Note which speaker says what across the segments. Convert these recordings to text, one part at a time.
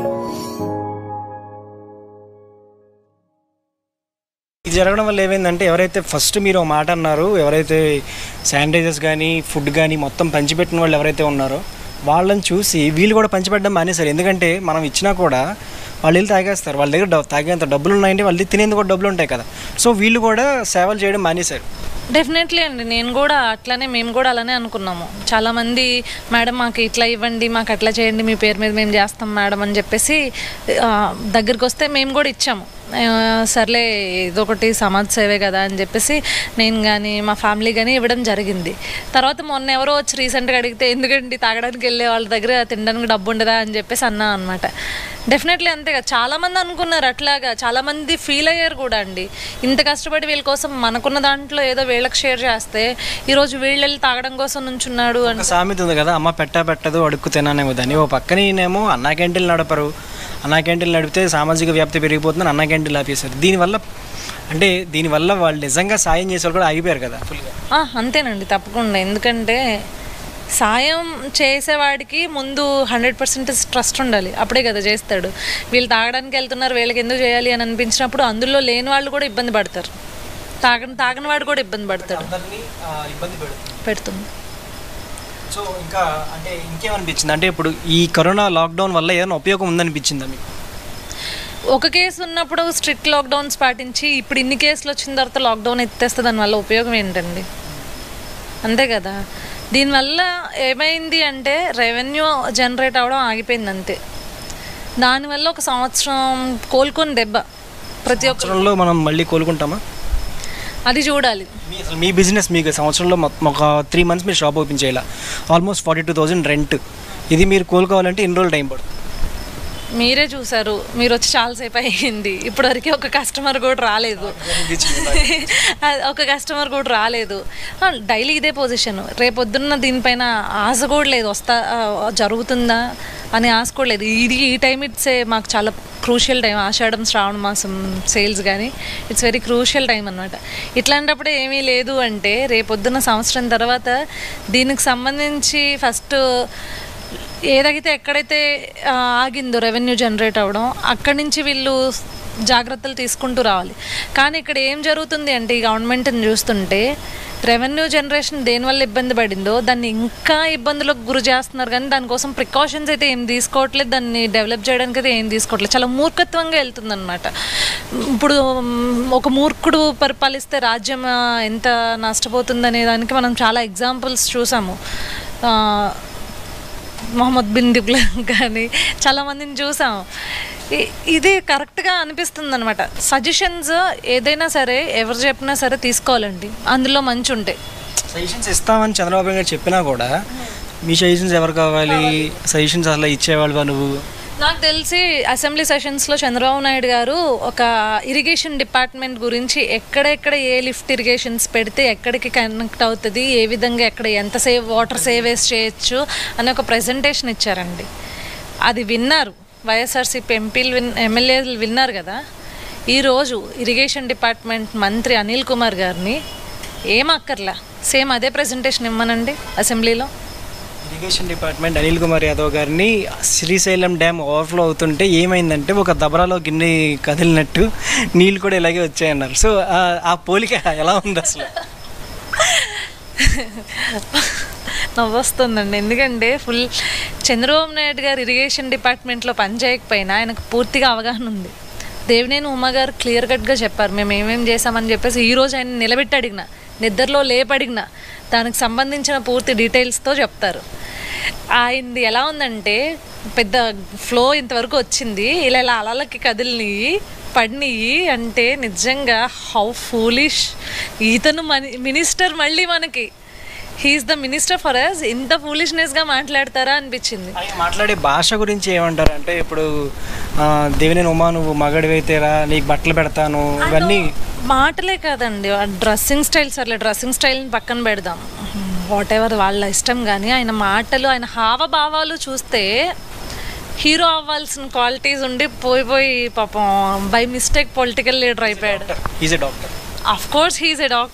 Speaker 1: ఇది జరగడం వల్ల ఏమైందంటే ఎవరైతే ఫస్ట్ మీరు ఒక మాట అన్నారు ఎవరైతే శానిటైజర్స్ కానీ ఫుడ్ కానీ మొత్తం పంచిపెట్టిన వాళ్ళు ఎవరైతే ఉన్నారో వాళ్ళని చూసి వీళ్ళు కూడా పంచిపెట్టడం మానేశారు ఎందుకంటే మనం ఇచ్చినా కూడా వాళ్ళు వెళ్ళి తాగేస్తారు వాళ్ళ దగ్గర డబ్- తాగేంత డబ్బులు ఉన్నాయంటే వాళ్ళు తినేందుకు కూడా డబ్బులు ఉంటాయి కదా సో వీళ్ళు కూడా సేవలు చేయడం మానేశారు
Speaker 2: డెఫినెట్లీ అండి నేను కూడా అట్లానే మేము కూడా అలానే అనుకున్నాము చాలామంది మేడం మాకు ఇట్లా ఇవ్వండి మాకు అట్లా చేయండి మీ పేరు మీద మేము చేస్తాం మేడం అని చెప్పేసి ఆ, దగ్గరికి వస్తే మేము కూడా ఇచ్చాము ఆ, సర్లే ఇదొకటి సమాజ సేవే కదా అని చెప్పేసి నేను కానీ మా ఫ్యామిలీ కానీ ఇవ్వడం జరిగింది తర్వాత మొన్న ఎవరో వచ్చి రీసెంట్గా అడిగితే ఎందుకండి తాగడానికి వెళ్ళే వాళ్ళ దగ్గర తినడానికి డబ్బు ఉండదా అని చెప్పేసి అన్నా అనమాట డెఫినెట్లీ అంతే కదా చాలామంది అనుకున్నారు అట్లాగా చాలామంది ఫీల్ అయ్యారు కూడా అండి ఇంత కష్టపడి వీళ్ళ కోసం మనకున్న దాంట్లో ఏదో వీళ్ళకి షేర్ చేస్తే ఈరోజు వీళ్ళు వెళ్ళి తాగడం కోసం నుంచున్నాడు అని
Speaker 1: ఒక సామెత ఉంది కదా అమ్మ పెట్టా పెట్టదు అడుక్కు తినానేమో దాన్ని ఓ పక్కన ఈయనేమో అన్నా క్యాంటీన్లు నడపరు అన్నా క్యాంటీన్లు నడిపితే సామాజిక వ్యాప్తి పెరిగిపోతుందని అన్నా క్యాంటీన్లు ఆపేశారు దీనివల్ల అంటే దీనివల్ల వాళ్ళు నిజంగా సాయం చేసే వాళ్ళు కూడా ఆగిపోయారు కదా ఫుల్గా
Speaker 2: ఆ, అంతేనండి తప్పకుండా ఎందుకంటే సాయం చేసేవాడికి ముందు హండ్రెడ్ పర్సెంట్ ట్రస్ట్ ఉండాలి అప్పుడే కదా చేస్తాడు వీళ్ళు తాగడానికి వెళ్తున్నారు వీళ్ళకి ఎందుకు చేయాలి అని అనిపించినప్పుడు అందులో లేని వాళ్ళు కూడా ఇబ్బంది పడతారు తాగని తాగని వాడు కూడా ఇబ్బంది పడతాడు
Speaker 1: అందరినీ ఇబ్బంది పెడుతుంది
Speaker 2: పెడుతుంది
Speaker 1: సో ఇంకా అంటే ఇంకేమనిపించింది అంటే ఇప్పుడు ఈ కరోనా లాక్డౌన్ వల్ల ఏదైనా ఉపయోగం ఉందనిపించిందా మీకు
Speaker 2: ఒక కేసు ఉన్నప్పుడు స్ట్రిక్ట్ లాక్డౌన్స్ పాటించి ఇప్పుడు ఇన్ని కేసులు వచ్చిన తర్వాత లాక్డౌన్ ఎత్తేస్తే దానివల్ల ఉపయోగం ఏంటండి అంతే కదా దీనివల్ల ఏమైంది అంటే రెవెన్యూ జనరేట్ అవ్వడం ఆగిపోయింది అంతే దానివల్ల ఒక సంవత్సరం కోలుకొని దెబ్బ ప్రతి ఒక్క
Speaker 1: సంవత్సరంలో మనం మళ్ళీ కోలుకుంటామా
Speaker 2: అది చూడాలి
Speaker 1: మీ అసలు మీ బిజినెస్ మీకు సంవత్సరంలో మొత్తం ఒక త్రీ మంత్స్ మీరు షాప్ ఓపెన్ చేయాలి almost forty two thousand rent ఇది మీరు కోలుకోవాలంటే ఇన్ని రోజులు టైం పడుతుంది
Speaker 2: మీరే చూసారు మీరు వచ్చి చాలాసేపు అయ్యింది ఇప్పటివరకు ఒక కస్టమర్ కూడా రాలేదు అది ఒక కస్టమర్ కూడా రాలేదు డైలీ ఇదే పొజిషన్ రేపొద్దున్న దీనిపైన ఆశ కూడా లేదు వస్తా ఆ, జరుగుతుందా అని ఆశ కూడా లేదు ఇది ఈ టైం ఇట్సే మాకు చాలా క్రూషియల్ టైం ఆషాఢం శ్రావణ మాసం సేల్స్ కానీ ఇట్స్ వెరీ క్రూషియల్ టైం అనమాట ఇట్లాంటప్పుడు ఏమీ లేదు అంటే రేపొద్దున్న సంవత్సరం తర్వాత దీనికి సంబంధించి ఫస్ట్ ఏదైతే ఎక్కడైతే ఆ, ఆగిందో రెవెన్యూ జనరేట్ అవ్వడం అక్కడి నుంచి వీళ్ళు జాగ్రత్తలు తీసుకుంటూ రావాలి కానీ ఇక్కడ ఏం జరుగుతుంది అంటే ఈ గవర్నమెంట్ని చూస్తుంటే రెవెన్యూ జనరేషన్ దేనివల్ల ఇబ్బంది పడిందో దాన్ని ఇంకా ఇబ్బందులకు గురి చేస్తున్నారు కానీ దానికోసం ప్రికాషన్స్ అయితే ఏం తీసుకోవట్లేదు దాన్ని డెవలప్ చేయడానికి అయితే ఏం తీసుకోవట్లేదు చాలా మూర్ఖత్వంగా వెళ్తుందన్నమాట ఇప్పుడు మ్, ఒక మూర్ఖుడు పరిపాలిస్తే రాజ్యం ఆ, ఎంత నష్టపోతుందనే దానికి మనం చాలా ఎగ్జాంపుల్స్ చూసాము ఆ, మొహమ్మద్ బిన్ దుగ్లక్ కానీ చాలామందిని చూసాం ఇ- ఇది కరెక్ట్గా అనిపిస్తుంది అనమాట సజెషన్స్ ఏదైనా సరే ఎవరు చెప్పినా సరే తీసుకోవాలండి అందులో మంచి ఉంటాయి
Speaker 1: సజెషన్స్ ఇస్తామని చంద్రబాబు నాయుడు గారు చెప్పినా కూడా మీ సజెషన్స్ ఎవరు కావాలి సజెషన్స్ అసలు ఇచ్చేవాళ్ళు నువ్వు
Speaker 2: నాకు తెలిసి అసెంబ్లీ సెషన్స్లో చంద్రబాబు నాయుడు గారు ఒక ఇరిగేషన్ డిపార్ట్మెంట్ గురించి ఎక్కడెక్కడ ఏ లిఫ్ట్ ఇరిగేషన్స్ పెడితే ఎక్కడికి కనెక్ట్ అవుతుంది ఏ విధంగా ఎక్కడ ఎంత సేవ్ వాటర్ సేవేస్ చేయొచ్చు అని ఒక ప్రజెంటేషన్ ఇచ్చారండి అది విన్నారు వైఎస్ఆర్సీపీ ఎంపీలు విన్ ఎమ్మెల్యేలు విన్నారు కదా ఈరోజు ఇరిగేషన్ డిపార్ట్మెంట్ మంత్రి అనిల్ కుమార్ గారిని ఏం అక్కర్లా సేమ్ అదే ప్రజెంటేషన్ ఇమ్మనండి అసెంబ్లీలో
Speaker 1: ఇరిగేషన్ డిపార్ట్మెంట్ అనిల్ కుమార్ యాదవ్ గారిని శ్రీశైలం డ్యామ్ ఓవర్ఫ్లో అవుతుంటే ఏమైందంటే ఒక దబరాలో గిన్నె కదిలినట్టు నీళ్ళు కూడా ఇలాగే వచ్చాయన్నారు సో ఆ- ఆ పోలిక ఎలా ఉంది అసలు
Speaker 2: నవ్వొస్తుందండి ఎందుకంటే ఫుల్ చంద్రబాబు నాయుడు గారు ఇరిగేషన్ డిపార్ట్మెంట్లో పనిచేయకపోయినా ఆయనకు పూర్తిగా అవగాహన ఉంది దేవినేని ఉమా గారు క్లియర్ కట్గా చెప్పారు మేము ఏమేం చేసామని చెప్పేసి ఈ రోజు ఆయన నిలబెట్టి అడిగిన నిద్రలో లేపడిగిన దానికి సంబంధించిన పూర్తి డీటెయిల్స్తో చెప్తారు ఆయనది ఎలా ఉందంటే పెద్ద ఫ్లో ఇంతవరకు వచ్చింది ఇలా ఇలా అలలకి కదిలినవి పడినవి అంటే నిజంగా హౌ ఫూలిష్ ఈతను మని మినిస్టర్ మళ్ళీ మనకి he is the minister for us ఇంత ఫూలిష్నెస్గా మాట్లాడతారా అనిపించింది
Speaker 1: ఆయన మాట్లాడే భాష గురించి ఏమంటారు అంటే ఇప్పుడు ఆ, దేవినేని ఉమా నువ్వు మగడివైతేరా నీకు బట్టలు పెడతాను ఇవన్నీ
Speaker 2: మాటలే కాదండి డ్రెస్సింగ్ స్టైల్ సర్లే డ్రెస్సింగ్ స్టైల్ని పక్కన పెడదాం వాట్ ఎవర్ వాళ్ళ ఇష్టం కానీ ఆయన మాటలు ఆయన హావభావాలు చూస్తే హీరో అవ్వాల్సిన క్వాలిటీస్ ఉండి పోయి పోయి పాపం బై మిస్టేక్ పొలిటికల్ లీడర్ అయిపోయాడు
Speaker 1: is a doctor
Speaker 2: of course he is a doctor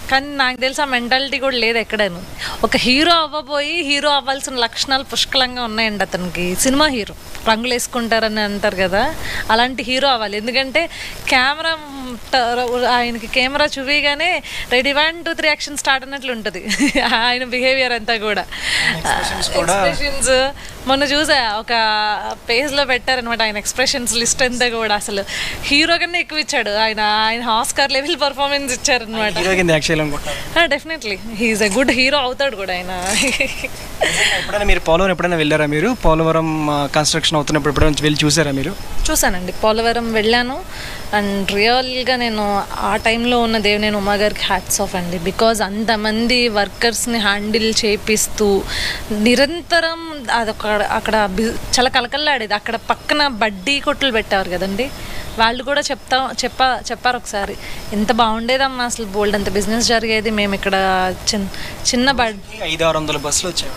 Speaker 2: కానీ నాకు తెలిసి ఆ మెంటాలిటీ కూడా లేదు ఎక్కడను ఒక హీరో అవ్వబోయి హీరో అవ్వాల్సిన లక్షణాలు పుష్కలంగా ఉన్నాయండి అతనికి సినిమా హీరో రంగులు వేసుకుంటారని అంటారు కదా అలాంటి హీరో అవ్వాలి ఎందుకంటే కెమెరా ఆయనకి కెమెరా చూపిగానే ready one two three action start అన్నట్లు ఉంటుంది ఆయన బిహేవియర్ అంతా కూడా
Speaker 1: కూడా-
Speaker 2: ఎక్స్ప్రెషన్స్ మొన్న చూసా ఒక పేజ్లో పెట్టారనమాట ఆయన ఎక్స్ప్రెషన్స్ లిస్ట్ అంతా కూడా అసలు హీరో కన్నా ఎక్కువ ఇచ్చాడు ఆయన ఆయన ఆస్కార్ లెవెల్ పర్ఫార్మెన్స్ ఇచ్చారనమాట
Speaker 1: హీరో కింద యాక్ట్ చేయాలనుకుంటున్నారు
Speaker 2: definitely he is a good hero అవుతాడు కూడా ఆయన
Speaker 1: ఎప్పుడైనా మీరు పోలవరం ఎప్పుడైనా వెళ్ళారా మీరు పోలవరం కన్స్ట్రక్షన్ అవుతున్నప్పుడు ఎప్పుడైనా వెళ్ళి చూసారా మీరు
Speaker 2: చూసానండి పోలవరం వెళ్ళాను అండ్ రియల్గా నేను ఆ టైంలో ఉన్న దేవినేని ఉమా గారికి హ్యాట్స్ ఆఫ్ అండి బికాజ్ అంతమంది వర్కర్స్ని హ్యాండిల్ చేపిస్తూ నిరంతరం అదొక అక్కడ బి- చాలా కలకల్లాడేది అక్కడ పక్కన బడ్డీ కొట్లు పెట్టారు కదండి వాళ్ళు కూడా చెప్తా చెప్పా చెప్పారు ఒకసారి ఎంత బాగుండేదమ్మా అసలు బోల్డ్ అంత బిజినెస్ జరిగేది మేము ఇక్కడ చిన్న చిన్న బడ్
Speaker 1: ఐదు ఆరు వందల బస్సులు వచ్చాయి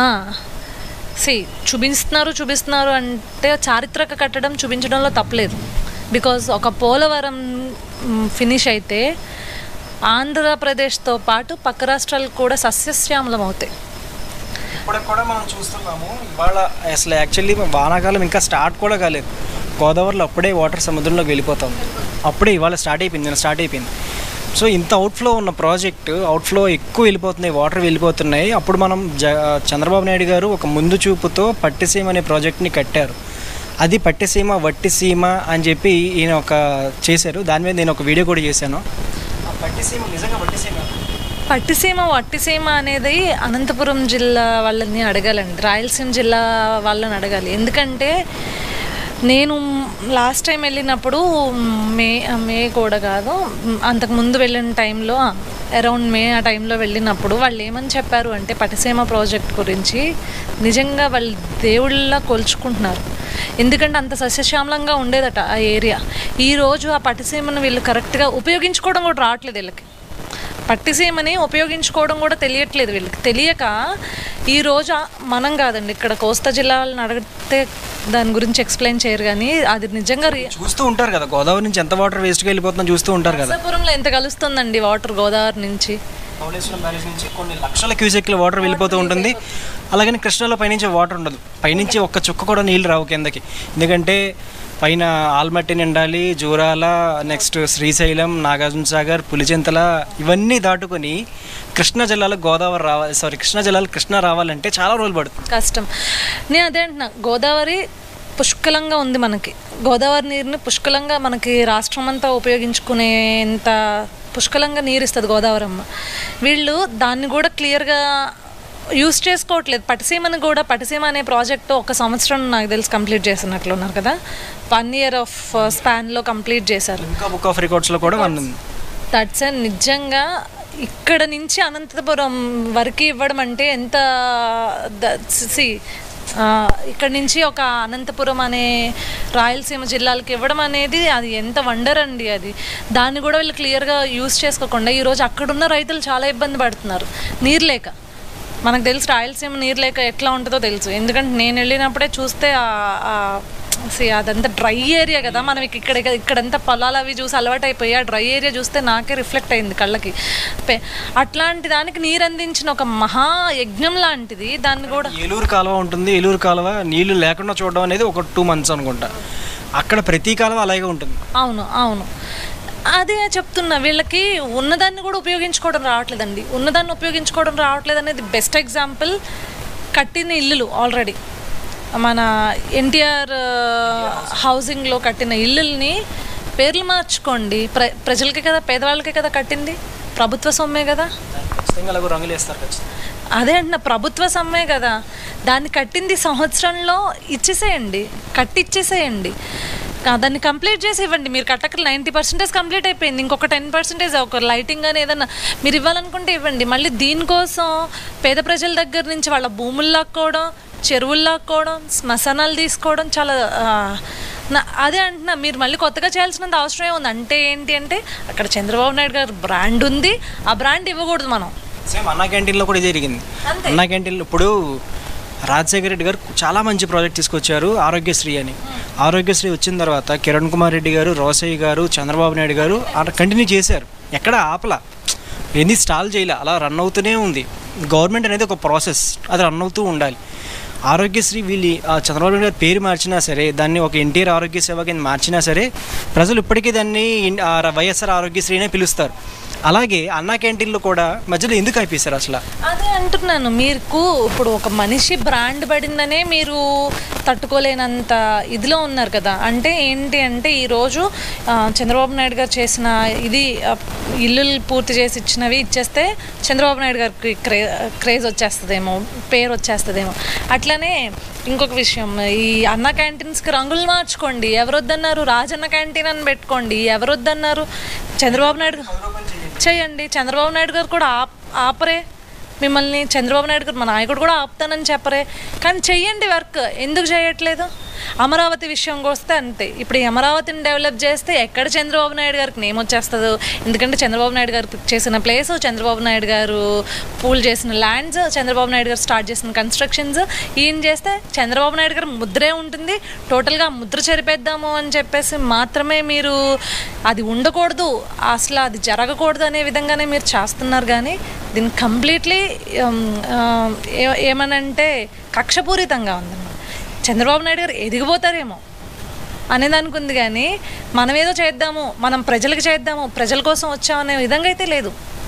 Speaker 2: సి చూపిస్తున్నారు చూపిస్తున్నారు అంటే చారిత్రక కట్టడం చూపించడంలో తప్పలేదు బికాజ్ ఒక పోలవరం ఫినిష్ అయితే ఆంధ్రప్రదేశ్తో పాటు పక్క రాష్ట్రాలు కూడా సస్యశ్యామలం అవుతాయి
Speaker 1: ఇప్పుడు కూడా మనం చూస్తున్నాము ఇవాళ అసలు యాక్చువల్లీ వానాకాలం ఇంకా స్టార్ట్ కూడా కాలేదు గోదావరిలో అప్పుడే వాటర్ సముద్రంలోకి వెళ్ళిపోతాం అప్పుడే ఇవాళ స్టార్ట్ అయిపోయింది నిన్న స్టార్ట్ అయిపోయింది సో ఇంత అవుట్ఫ్లో ఉన్న ప్రాజెక్ట్ అవుట్ఫ్లో ఎక్కువ వెళ్ళిపోతున్నాయి వాటర్ వెళ్ళిపోతున్నాయి అప్పుడు మనం జ చంద్రబాబు నాయుడు గారు ఒక ముందు చూపుతో పట్టిసీమ అనే ప్రాజెక్ట్ని కట్టారు అది పట్టిసీమ వట్టిసీమ అని చెప్పి ఈయన ఒక చేశారు దాని మీద నేను ఒక వీడియో కూడా చేశాను ఆ పట్టిసీమ నిజంగా వట్టిసీమ
Speaker 2: పట్టిసీమ వట్టిసీమ అనేది అనంతపురం జిల్లా వాళ్ళని అడగాలండి రాయలసీమ జిల్లా వాళ్ళని అడగాలి ఎందుకంటే నేను లాస్ట్ టైం వెళ్ళినప్పుడు మే మే కూడా కాదు అంతకు ముందు వెళ్ళిన టైంలో అరౌండ్ మే ఆ టైంలో వెళ్ళినప్పుడు వాళ్ళు ఏమని చెప్పారు అంటే పటిసీమ ప్రాజెక్ట్ గురించి నిజంగా వాళ్ళు దేవుళ్ళ కొలుచుకుంటున్నారు ఎందుకంటే అంత సస్యశ్యామలంగా ఉండేదట ఆ ఏరియా ఈరోజు ఆ పటిసీమను వీళ్ళు కరెక్ట్గా ఉపయోగించుకోవడం కూడా రావట్లేదు వీళ్ళకి పట్టిసీమని ఉపయోగించుకోవడం కూడా తెలియట్లేదు వీళ్ళకి తెలియక ఈ రోజు ఆ- మనం కాదండి ఇక్కడ కోస్తా జిల్లాలను అడిగితే దాని గురించి ఎక్స్ప్లెయిన్ చేయరు కానీ అది నిజంగా రి-
Speaker 1: చూస్తూ ఉంటారు కదా గోదావరి నుంచి ఎంత వాటర్ వేస్ట్గా వెళ్ళిపోతుందో చూస్తూ ఉంటారు కదా
Speaker 2: నరసాపురంలో ఎంత కలుస్తుందండి వాటర్ గోదావరి నుంచి
Speaker 1: ధవళేశ్వరం బ్యారేజ్ నుంచి కొన్ని లక్షల క్యూసెక్ల వాటర్ వెళ్ళిపోతూ ఉంటుంది అలాగని కృష్ణాలో పైనుంచి వాటర్ ఉండదు పైనుంచి ఒక్క చుక్క కూడా నీళ్ళు రావు కిందకి ఎందుకంటే పైన ఆల్మట్టి నిండాలి జూరాల నెక్స్ట్ శ్రీశైలం నాగార్జున సాగర్ పులిచింతల ఇవన్నీ దాటుకొని కృష్ణా జిల్లాలో గోదావరి రావాలి సారీ కృష్ణా జిల్లాలో కృష్ణా రావాలంటే చాలా రోజులు పడుతుంది
Speaker 2: కష్టం నేను అదే అంటున్నా గోదావరి పుష్కలంగా ఉంది మనకి గోదావరి నీరుని పుష్కలంగా మనకి రాష్ట్రం అంతా ఉపయోగించుకునేంత పుష్కలంగా నీరు ఇస్తుంది గోదావరి అమ్మ వీళ్ళు దాన్ని కూడా క్లియర్గా యూస్ చేసుకోవట్లేదు పటిసీమని కూడా పటిసీమ అనే ప్రాజెక్టు ఒక సంవత్సరం నాకు తెలిసి కంప్లీట్ చేసినట్లు ఉన్నారు కదా వన్ ఇయర్ ఆఫ్ స్పాన్లో కంప్లీట్ చేశారు
Speaker 1: ఇంకా బుక్ ఆఫ్ రికార్డ్స్లో కూడా వన్ ఉంది
Speaker 2: దట్స్ నిజంగా ఇక్కడ నుంచి అనంతపురం వరకు ఇవ్వడం అంటే ఎంత సి ఇక్కడ నుంచి ఒక అనంతపురం అనే రాయలసీమ జిల్లాలకు ఇవ్వడం అనేది అది ఎంత వండర్ అండి అది దాన్ని కూడా వీళ్ళు క్లియర్గా యూస్ చేసుకోకుండా ఈరోజు అక్కడున్న రైతులు చాలా ఇబ్బంది పడుతున్నారు నీరు లేక మనకు తెలుసు రాయలసీమ నీరు లేక ఎట్లా ఉంటుందో తెలుసు ఎందుకంటే నేను వెళ్ళినప్పుడే చూస్తే ఆ- ఆ see, అదంతా డ్రై ఏరియా కదా మనం ఇక- ఇక్కడ ఇక్కడంతా పొలాలు అవి చూసి అలవాటు అయిపోయి ఆ డ్రై ఏరియా చూస్తే నాకే రిఫ్లెక్ట్ అయింది కళ్ళకి పె- అట్లాంటి దానికి నీరు అందించిన ఒక మహా యజ్ఞం లాంటిది దాన్ని కూడా
Speaker 1: ఏలూరు కాలువ ఉంటుంది ఏలూరు కాలువ నీళ్లు లేకుండా చూడడం అనేది ఒక టూ మంత్స్ అనుకుంటా అక్కడ ప్రతి కాలువ అలాగే ఉంటుంది
Speaker 2: అవును అవును అదే చెప్తున్నా వీళ్ళకి ఉన్నదాన్ని కూడా ఉపయోగించుకోవడం రావట్లేదండి ఉన్నదాన్ని ఉపయోగించుకోవడం రావట్లేదు అనేది బెస్ట్ ఎగ్జాంపుల్ కట్టిన ఇల్లులు ఆల్రెడీ మన ఎన్టీఆర్ హౌసింగ్లో కట్టిన ఇల్లుల్ని పేర్లు మార్చుకోండి ప్ర ప్రజలకే కదా పేదవాళ్ళకే కదా కట్టింది ప్రభుత్వ సొమ్మే కదా
Speaker 1: ఖచ్చితంగా అలాగో రంగులు వేస్తారు ఖచ్చితంగా
Speaker 2: అదే అంటున్నా ప్రభుత్వ సమ్మే కదా దాన్ని కట్టింది సంవత్సరంలో ఇచ్చేసేయండి కట్టి ఇచ్చేసేయండి కా- దాన్ని కంప్లీట్ చేసి ఇవ్వండి మీరు కట్టక నైంటీ పర్సెంటేజ్ కంప్లీట్ అయిపోయింది ఇంకొక టెన్ పర్సెంటేజ్ ఒక లైటింగ్ అని ఏదన్నా మీరు ఇవ్వాలనుకుంటే ఇవ్వండి మళ్ళీ దీనికోసం పేద ప్రజల దగ్గర నుంచి వాళ్ళ భూములు లాక్కోవడం చెరువులు లాక్కోవడం శ్మశానాలు తీసుకోవడం చాలా ఆ, నా అదే అంటున్నా మీరు మళ్ళీ కొత్తగా చేయాల్సినంత అవసరం ఉంది అంటే ఏంటి అంటే అక్కడ చంద్రబాబు నాయుడు గారు బ్రాండ్ ఉంది ఆ బ్రాండ్ ఇవ్వకూడదు మనం
Speaker 1: సేమ్ అన్నా క్యాంటీన్లో కూడా ఇదే జరిగింది అన్నా క్యాంటీన్లో ఇప్పుడు రాజశేఖర రెడ్డి గారు చాలా మంచి ప్రాజెక్ట్ తీసుకొచ్చారు ఆరోగ్యశ్రీ అని ఆరోగ్యశ్రీ వచ్చిన తర్వాత కిరణ్ కుమార్ రెడ్డి గారు రోసయ్య గారు చంద్రబాబు నాయుడు గారు అలా కంటిన్యూ చేశారు ఎక్కడ ఆపల ఏంది స్టాల్ చేయాలి అలా రన్ అవుతూనే ఉంది గవర్నమెంట్ అనేది ఒక ప్రాసెస్ అది రన్ అవుతూ ఉండాలి ఆరోగ్యశ్రీ వీళ్ళు ఆ చంద్రబాబు నాయుడు గారి పేరు మార్చినా సరే దాన్ని ఒక ఎన్టీఆర్ ఆరోగ్య సేవ కింద మార్చినా సరే ప్రజలు ఇప్పటికీ దాన్ని ఇన్- ఆ వైఎస్ఆర్ ఆరోగ్యశ్రీనే పిలుస్తారు అలాగే అన్నా క్యాంటీన్లో కూడా మధ్యలో ఎందుకు ఆపేశారు అసలు
Speaker 2: అదే అంటున్నాను మీకు ఇప్పుడు ఒక మనిషి బ్రాండ్ పడిందనే మీరు తట్టుకోలేనంత ఇదిలో ఉన్నారు కదా అంటే ఏంటి అంటే ఈరోజు ఆ, చంద్రబాబు నాయుడు గారు చేసిన ఇది ఆ, ఇల్లులు పూర్తి చేసి ఇచ్చినవి ఇచ్చేస్తే చంద్రబాబు నాయుడు గారికి క్రే క్రేజ్ వచ్చేస్తుందేమో పేరు వచ్చేస్తుందేమో అట్లనే ఇంకొక విషయం ఈ అన్న క్యాంటీన్స్కి రంగులు మార్చుకోండి ఎవరొద్దన్నారు రాజన్న క్యాంటీన్ అని పెట్టుకోండి ఎవరొద్దన్నారు చంద్రబాబు నాయుడు చేయండి చంద్రబాబు నాయుడు గారు కూడా ఆప్ ఆపరే మిమ్మల్ని చంద్రబాబు నాయుడు గారు మా నాయకుడు కూడా ఆపుతానని చెప్పరే కానీ చెయ్యండి వర్క్ ఎందుకు చేయట్లేదు అమరావతి విషయంకి వస్తే అంతే ఇప్పుడు ఈ అమరావతిని డెవలప్ చేస్తే ఎక్కడ చంద్రబాబు నాయుడు గారికి నేమ్ వచ్చేస్తుందో ఎందుకంటే చంద్రబాబు నాయుడు గారు చేసిన ప్లేస్ చంద్రబాబు నాయుడు గారు పూల్ చేసిన ల్యాండ్స్ చంద్రబాబు నాయుడు గారు స్టార్ట్ చేసిన కన్స్ట్రక్షన్స్ ఈయన చేస్తే చంద్రబాబు నాయుడు గారు ముద్రే ఉంటుంది టోటల్గా ముద్ర చెరిపేద్దాము అని చెప్పేసి మాత్రమే మీరు అది ఉండకూడదు అసలు అది జరగకూడదు అనే విధంగానే మీరు చేస్తున్నారు కానీ దీన్ని కంప్లీట్లీ ఏమనంటే కక్షపూరితంగా ఉందన్నమాట చంద్రబాబు నాయుడు గారు ఎదిగిపోతారేమో అనేది అనుకుంది కానీ మనం ఏదో చేద్దాము మనం ప్రజలకు చేద్దాము ప్రజల కోసం వచ్చామనే విధంగా అయితే లేదు